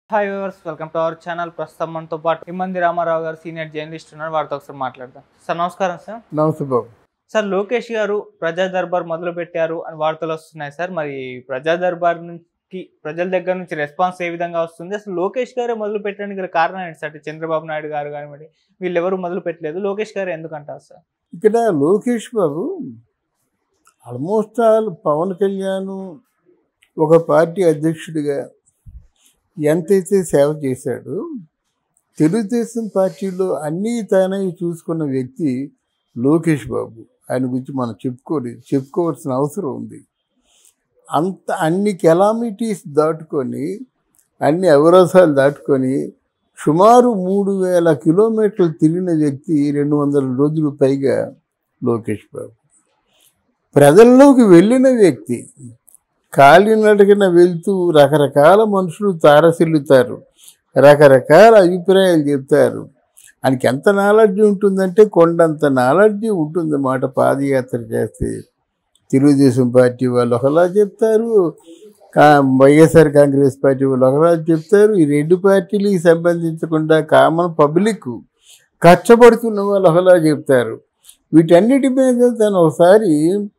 Hi viewers welcome to our channel ప్రస్తుతం మనతో పాటు ఇమ్మంది రామారావు గారు సీనియర్ జర్నలిస్ట్ ఉన్నారు వారితో ఒకసారి మాట్లాడదాం సార్ నమస్కారం సార్ నమస్తే బాబు సార్ లోకేష్ గారు ప్రజా దర్బార్ మొదలు పెట్టారు అని వార్తలు వస్తున్నాయి సార్ మరి ప్రజా దర్బార్ నుంచి ప్రజల దగ్గర నుంచి రెస్పాన్స్ ఏ విధంగా వస్తుంది అసలు లోకేష్ గారే మొదలు పెట్టడానికి గల కారణం ఏంటి సార్ చంద్రబాబు నాయుడు గారు కానివ్వండి వీళ్ళు ఎవరు మొదలు పెట్టలేదు లోకేష్ గారు ఎందుకంటారు సార్ ఇక్కడ లోకేష్ బాబు ఆల్మోస్ట్ ఆల్ పవన్ కళ్యాణ్ ఒక పార్టీ అధ్యక్షుడిగా ఎంతైతే సేవ చేశాడో తెలుగుదేశం పార్టీలో అన్నీ తానే చూసుకున్న వ్యక్తి లోకేష్ బాబు ఆయన గురించి మనం చెప్పుకోలేదు చెప్పుకోవాల్సిన అవసరం ఉంది అంత అన్ని కెలామిటీస్ దాటుకొని అన్ని అవరోధాలు దాటుకొని సుమారు మూడు వేల కిలోమీటర్లు తిరిగిన వ్యక్తి రెండు వందల రోజులు పైగా లోకేష్ బాబు ప్రజల్లోకి వెళ్ళిన వ్యక్తి కాలినడకన వెళ్తూ రకరకాల మనుషులు తారసిల్లుతారు రకరకాల అభిప్రాయాలు చెప్తారు ఆయనకి ఎంత నాలెడ్జ్ ఉంటుందంటే కొండంత నాలెడ్జ్ ఉంటుంది మాట పాదయాత్ర చేస్తే తెలుగుదేశం పార్టీ వాళ్ళు ఒకలా చెప్తారు కా వైఎస్ఆర్ కాంగ్రెస్ పార్టీ వాళ్ళు ఒకలా చెప్తారు ఈ రెండు పార్టీలకి సంబంధించకుండా కామన్ పబ్లిక్ కష్టపడుతున్న వాళ్ళు ఒకలా చెప్తారు వీటన్నిటి మీద తను ఒకసారి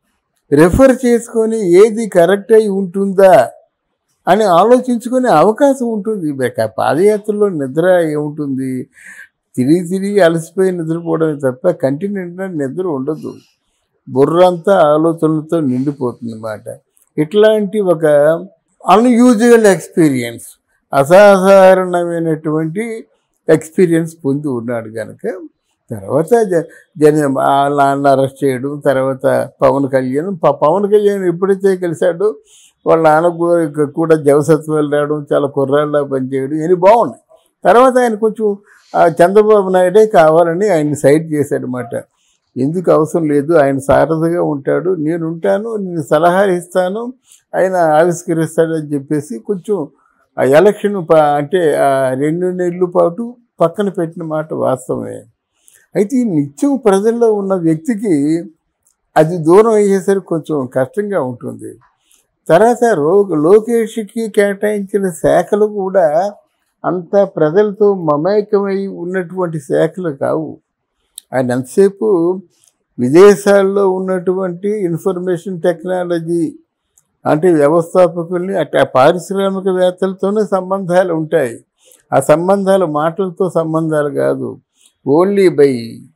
రెఫర్ చేసుకొని ఏది కరెక్ట్ అయి ఉంటుందా అని ఆలోచించుకునే అవకాశం ఉంటుంది ఇక పాదయాత్రలో నిద్ర ఏముంటుంది తిరిగి తిరిగి అలసిపోయి నిద్రపోవడమే తప్ప కంటి నిండా నిద్ర ఉండదు బుర్రంతా ఆలోచనలతో నిండిపోతుంది అన్నమాట ఇట్లాంటి ఒక అన్యూజువల్ ఎక్స్పీరియన్స్ అసాధారణమైనటువంటి ఎక్స్పీరియన్స్ పొంది ఉన్నాడు కనుక తర్వాత జ- జన వాళ్ళ నాన్న అరెస్ట్ చేయడం తర్వాత పవన్ కళ్యాణ్ ప- పవన్ కళ్యాణ్ ఎప్పుడైతే కలిశాడో వాళ్ళ నాన్న కూ- కూడా జవసత్వాలు రావడం చాలా కుర్రాళ్ళ పనిచేయడం ఇవన్నీ బాగున్నాయి తర్వాత ఆయన కొంచెం ఆ చంద్రబాబు నాయుడే కావాలని ఆయన సైడ్ చేశాడనమాట ఎందుకు అవసరం లేదు ఆయన సారథిగా ఉంటాడు నేను ఉంటాను నేను సలహాలు ఇస్తాను ఆయన ఆవిష్కరిస్తాడని చెప్పేసి కొంచెం ఆ ఎలక్షన్ ప- అంటే ఆ రెండు నెలల పాటు పక్కన పెట్టిన మాట వాస్తవమే అయితే ఈ నిత్యం ప్రజల్లో ఉన్న వ్యక్తికి అది దూరం అయ్యేసరికి కొంచెం కష్టంగా ఉంటుంది తర్వాత రో లోకేష్కి కేటాయించిన శాఖలు కూడా అంత ప్రజలతో మమేకమై ఉన్నటువంటి శాఖలు కావు ఆయన ఎంతసేపు విదేశాల్లో ఉన్నటువంటి ఇన్ఫర్మేషన్ టెక్నాలజీ అంటే వ్యవస్థాపకుల్ని అట్లా పారిశ్రామికవేత్తలతోనే సంబంధాలు ఉంటాయి ఆ సంబంధాలు మాటలతో సంబంధాలు కాదు ఓన్లీ బై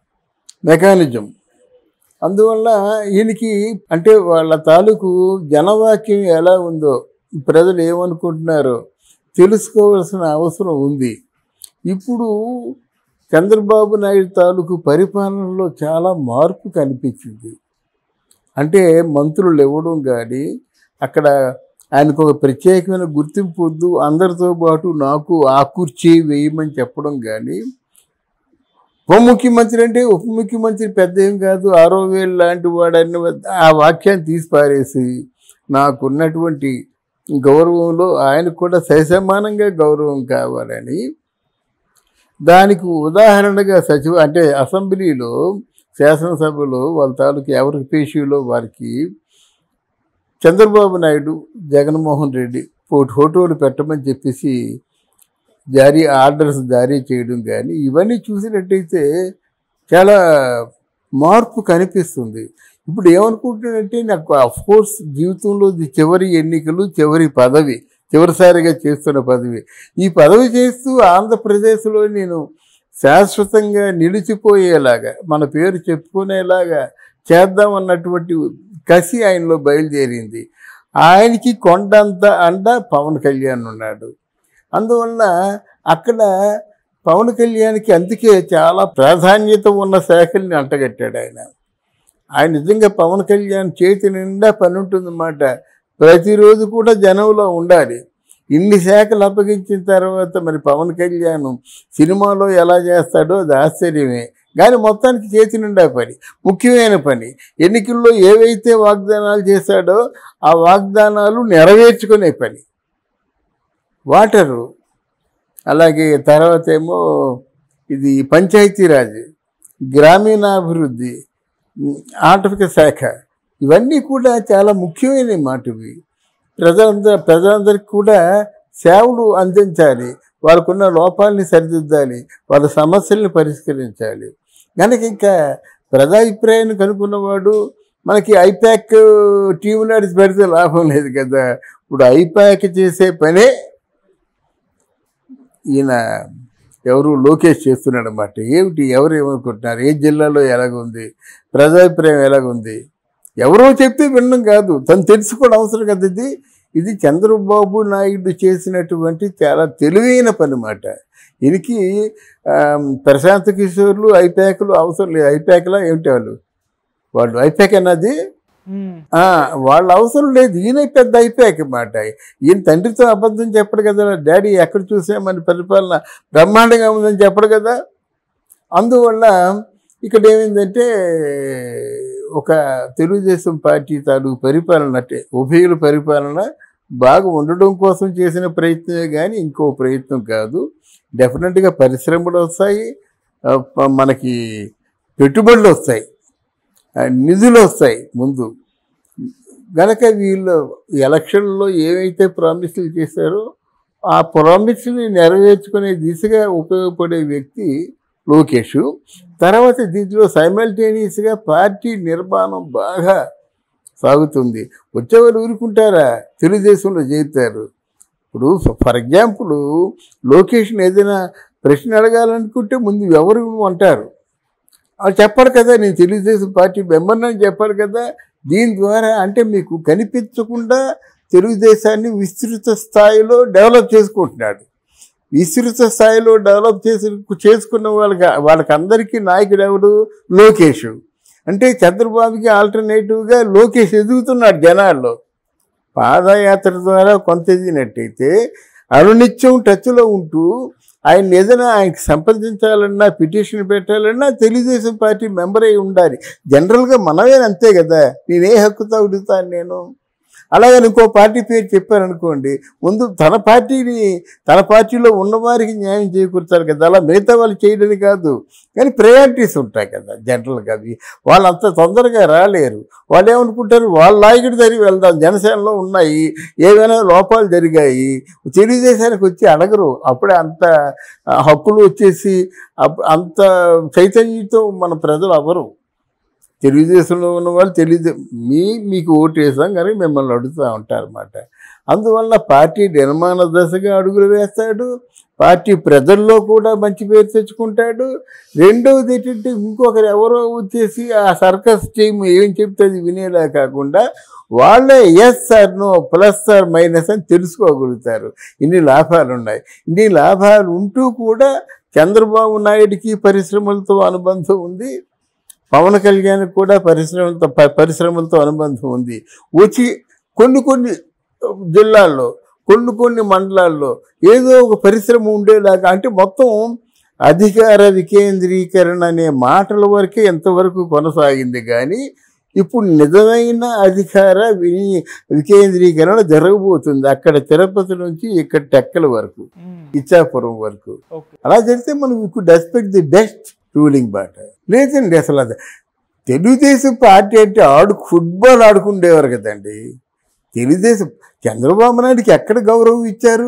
మెకానిజం అందువల్ల ఈయనకి అంటే వాళ్ళ తాలూకు జనవాక్యం ఎలా ఉందో ప్రజలు ఏమనుకుంటున్నారో తెలుసుకోవాల్సిన అవసరం ఉంది ఇప్పుడు చంద్రబాబు నాయుడు తాలూకు పరిపాలనలో చాలా మార్పు కనిపించింది అంటే మంత్రులు ఇవ్వడం కానీ అక్కడ ఆయనకు ఒక ప్రత్యేకమైన గుర్తింపు వద్దు అందరితో పాటు నాకు ఆ కుర్చీ వేయమని చెప్పడం కానీ ఉప ముఖ్యమంత్రి అంటే ఉప ముఖ్యమంత్రి పెద్ద ఏం కాదు ఆరో వేలు లాంటి వాడని ఆ వాక్యాన్ని తీసి పారేసి నాకున్నటువంటి గౌరవంలో ఆయనకు కూడా సరిసమానంగా గౌరవం కావాలని దానికి ఉదాహరణగా సచివ అంటే అసెంబ్లీలో శాసనసభలో వాళ్ళ తాలూకు ఎవరికి పేషీలో వారికి చంద్రబాబు నాయుడు జగన్మోహన్ రెడ్డి ఫోటో ఫోటోలు పెట్టమని చెప్పేసి జారీ ఆర్డర్స్ జారీ చేయడం కానీ ఇవన్నీ చూసినట్టయితే చాలా మార్పు కనిపిస్తుంది ఇప్పుడు ఏమనుకుంటున్నానంటే నాకు అఫ్ కోర్స్ జీవితంలో ఇది చివరి ఎన్నికలు చివరి పదవి చివరిసారిగా చేస్తున్న పదవి ఈ పదవి చేస్తూ ఆంధ్రప్రదేశ్లో నేను శాశ్వతంగా నిలిచిపోయేలాగా మన పేరు చెప్పుకునేలాగా చేద్దామన్నటువంటి కసి ఆయనలో బయలుదేరింది ఆయనకి కొండంత అండ పవన్ కళ్యాణ్ ఉన్నాడు అందువల్ల అక్కడ పవన్ కళ్యాణ్కి అందుకే చాలా ప్రాధాన్యత ఉన్న శాఖల్ని అంటగట్టాడు ఆయన ఆయన నిజంగా పవన్ కళ్యాణ్ చేతి నిండా పని ఉంటుందన్నమాట ప్రతిరోజు కూడా జనంలో ఉండాలి ఇన్ని శాఖలు అప్పగించిన తర్వాత మరి పవన్ కళ్యాణ్ సినిమాలో ఎలా చేస్తాడో అది ఆశ్చర్యమే కానీ మొత్తానికి చేతి నిండా పని ముఖ్యమైన పని ఎన్నికల్లో ఏవైతే వాగ్దానాలు చేశాడో ఆ వాగ్దానాలు నెరవేర్చుకునే పని వాటరు అలాగే తర్వాత ఏమో ఇది పంచాయతీరాజ్ గ్రామీణాభివృద్ధి ఉమ్, ఆటవిక శాఖ ఇవన్నీ కూడా చాలా ముఖ్యమైన మాట ఇవి ప్రజలందరూ ప్రజలందరికీ కూడా సేవలు అందించాలి వాళ్ళకున్న లోపాలని సరిదిద్దాలి వాళ్ళ సమస్యల్ని పరిష్కరించాలి కనుక ఇంకా ప్రజాభిప్రాయాన్ని కనుక్కున్నవాడు మనకి ఐపాక్ టీం నడిచి పెడితే లాభం లేదు కదా ఇప్పుడు ఐపాక్ చేసే పనే ఈయన ఎవరు లోకేష్ చేస్తున్నాడు అన్నమాట ఏమిటి ఎవరు ఏమనుకుంటున్నారు ఏ జిల్లాలో ఎలాగుంది ప్రజాభిప్రాయం ఎలాగుంది ఎవరో చెప్తే వినడం కాదు తను తెలుసుకోవడం అవసరం కదా ఇది ఇది చంద్రబాబు నాయుడు చేసినటువంటి చాలా తెలివైన పని మాట దీనికి ఆమ్, ప్రశాంత్ కిషోర్లు ఐపాక్లు అవసరం లేదు ఐపాక్లా ఏమిటి వాళ్ళు వాళ్ళు ఐపాక్ అన్నది ఉమ్, ఆ, వాళ్ళ అవసరం లేదు ఈయన పెద్ద అయిపోయాక మాట ఈయన తండ్రితో అబద్ధం చెప్పడు కదా డాడీ ఎక్కడ చూసా మన పరిపాలన బ్రహ్మాండంగా ఉందని చెప్పడు కదా అందువల్ల ఇక్కడ ఏమైందంటే ఒక తెలుగుదేశం పార్టీ తాలూకు పరిపాలన అంటే ఉభయుల పరిపాలన బాగా ఉండడం కోసం చేసిన ప్రయత్నమే కానీ ఇంకో ప్రయత్నం కాదు డెఫినెట్గా పరిశ్రమలు వస్తాయి ఆ, ప- మనకి పెట్టుబడులు వస్తాయి ఆ, నిధులు వస్తాయి ముందు గనక వీళ్ళు ఎలక్షన్లో ఏవైతే ప్రామిస్లు చేశారో ఆ ప్రామిస్ని నెరవేర్చుకునే దిశగా ఉపయోగపడే వ్యక్తి లోకేష్ తర్వాత దీంట్లో సైమల్టేనియస్గా పార్టీ నిర్మాణం బాగా సాగుతుంది వచ్చేవాళ్ళు ఊరుకుంటారా తెలుగుదేశంలో చేరుతారు ఇప్పుడు ఫర్ ఎగ్జాంపుల్ లోకేష్ని ఏదైనా ప్రశ్న అడగాలనుకుంటే ముందు ఎవరు అంటారు వాళ్ళు చెప్పరు కదా నేను తెలుగుదేశం పార్టీ మెంబర్ని అని చెప్పారు కదా దీని ద్వారా అంటే మీకు కనిపించకుండా తెలుగుదేశాన్ని విస్తృత స్థాయిలో డెవలప్ చేసుకుంటున్నాడు విస్తృత స్థాయిలో డెవలప్ చేసి చేసుకున్న వాళ్ళకి వాళ్ళకి అందరికీ నాయకుడు ఎవడు లోకేష్ అంటే చంద్రబాబుకి ఆల్టర్నేటివ్గా లోకేష్ ఎదుగుతున్నాడు జనాల్లో పాదయాత్ర ద్వారా కొంత ఎదిగినట్టయితే అనునిత్యం టచ్లో ఉంటూ ఆయన ఏదైనా ఆయనకి సంప్రదించాలన్నా పిటిషన్ పెట్టాలన్నా తెలుగుదేశం పార్టీ మెంబర్ అయి ఉండాలి జనరల్గా మనమే అంతే కదా నేనే హక్కుతో అడుగుతాను నేను అలాగే ఇంకో పార్టీ పేరు చెప్పారనుకోండి ముందు తన పార్టీని తన పార్టీలో ఉన్నవారికి న్యాయం చేకూర్చాలి కదా అలా మిగతా వాళ్ళు చేయడానికి కాదు కానీ ప్రయారిటీస్ ఉంటాయి కదా జనరల్గా అవి వాళ్ళు అంత తొందరగా రాలేరు వాళ్ళు ఏమనుకుంటారు వాళ్ళ నాయకుడి దగ్గరికి వెళ్దాం జనసేనలో ఉన్నాయి ఏవైనా లోపాలు జరిగాయి తెలుగుదేశానికి వచ్చి అడగరు అప్పుడే అంత ఆ, హక్కులు వచ్చేసి అప్- అంత చైతన్యంతో మన ప్రజలు అవ్వరు తెలుగుదేశంలో ఉన్న వాళ్ళు తెలియదు మీ మీకు ఓటు వేసాం కానీ మిమ్మల్ని అడుగుతూ ఉంటారు అన్నమాట అందువల్ల పార్టీ నిర్మాణ దశగా అడుగులు వేస్తాడు పార్టీ ప్రజల్లో కూడా మంచి పేరు తెచ్చుకుంటాడు రెండవది ఏంటంటే ఇంకొకరు ఎవరో వచ్చేసి ఆ సర్కస్ టీం ఏం చెప్తే అది వినేలా కాకుండా వాళ్ళే yes sir no plus sir minus అని తెలుసుకోగలుగుతారు ఇన్ని లాభాలు ఉన్నాయి ఇన్ని లాభాలు ఉంటూ కూడా చంద్రబాబు నాయుడికి పరిశ్రమలతో అనుబంధం ఉంది పవన్ కళ్యాణ్కి కూడా పరిశ్రమలతో ప- పరిశ్రమలతో అనుబంధం ఉంది వచ్చి కొన్ని కొన్ని జిల్లాల్లో కొన్ని కొన్ని మండలాల్లో ఏదో ఒక పరిశ్రమ ఉండేలాగా అంటే మొత్తం అధికార వికేంద్రీకరణ అనే మాటల వరకే ఎంతవరకు కొనసాగింది కానీ ఇప్పుడు నిజమైన అధికార విని వికేంద్రీకరణ జరగబోతుంది అక్కడ తిరుపతి నుంచి ఇక్కడ టెక్కల వరకు ఉమ్, ఇచ్చాపురం వరకు ఓకే అలా జరిగితే మనం could expect the best ruling బాట లేదండి అసలు అది తెలుగుదేశం పార్టీ అంటే ఆడు ఫుట్బాల్ ఆడుకుండేవారు కదండి తెలుగుదేశం చంద్రబాబు నాయుడుకి ఎక్కడ గౌరవం ఇచ్చారు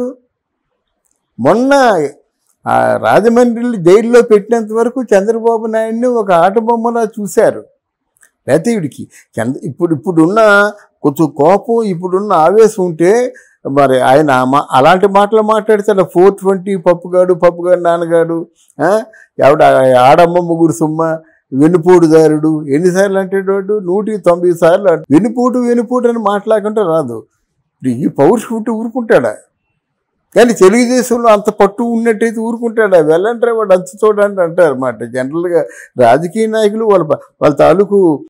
మొన్న ఆ రాజమండ్రిలో జైల్లో పెట్టినంత వరకు చంద్రబాబు నాయుడిని ఒక ఆట బొమ్మలా చూశారు లేకపోతే వీడికి చంద్ర ఇప్పుడు ఇప్పుడున్న కొంచెం కోపం ఇప్పుడున్న ఆవేశం ఉంటే మరి ఆయన ఆ మా- అలాంటి మాటలు మాట్లాడతాడు ఫోర్ ట్వంటీ పప్పుగాడు పప్పుగాడు నాన్నగాడు ఆ? ఎవడ ఆడమ్మ ముగ్గురు సుమ్మ వెనుపోటుదారుడు ఎన్నిసార్లు అంటేవాడు నూటికి తొంభై సార్లు అంట- వెనుపోటు వెనుపోటు అని మాట్లాడకుండా రాదు ఇప్పుడు ఈ పౌరుషం ఉంటే ఊరుకుంటాడా కానీ తెలుగుదేశంలో అంత పట్టు ఉన్నట్టయితే ఊరుకుంటాడా వెళ్ళంటారా వాడు అంత చూడండి అంటారు అన్నమాట జనరల్గా రాజకీయ నాయకులు వాళ్ళ ప- వాళ్ళ తాలూకు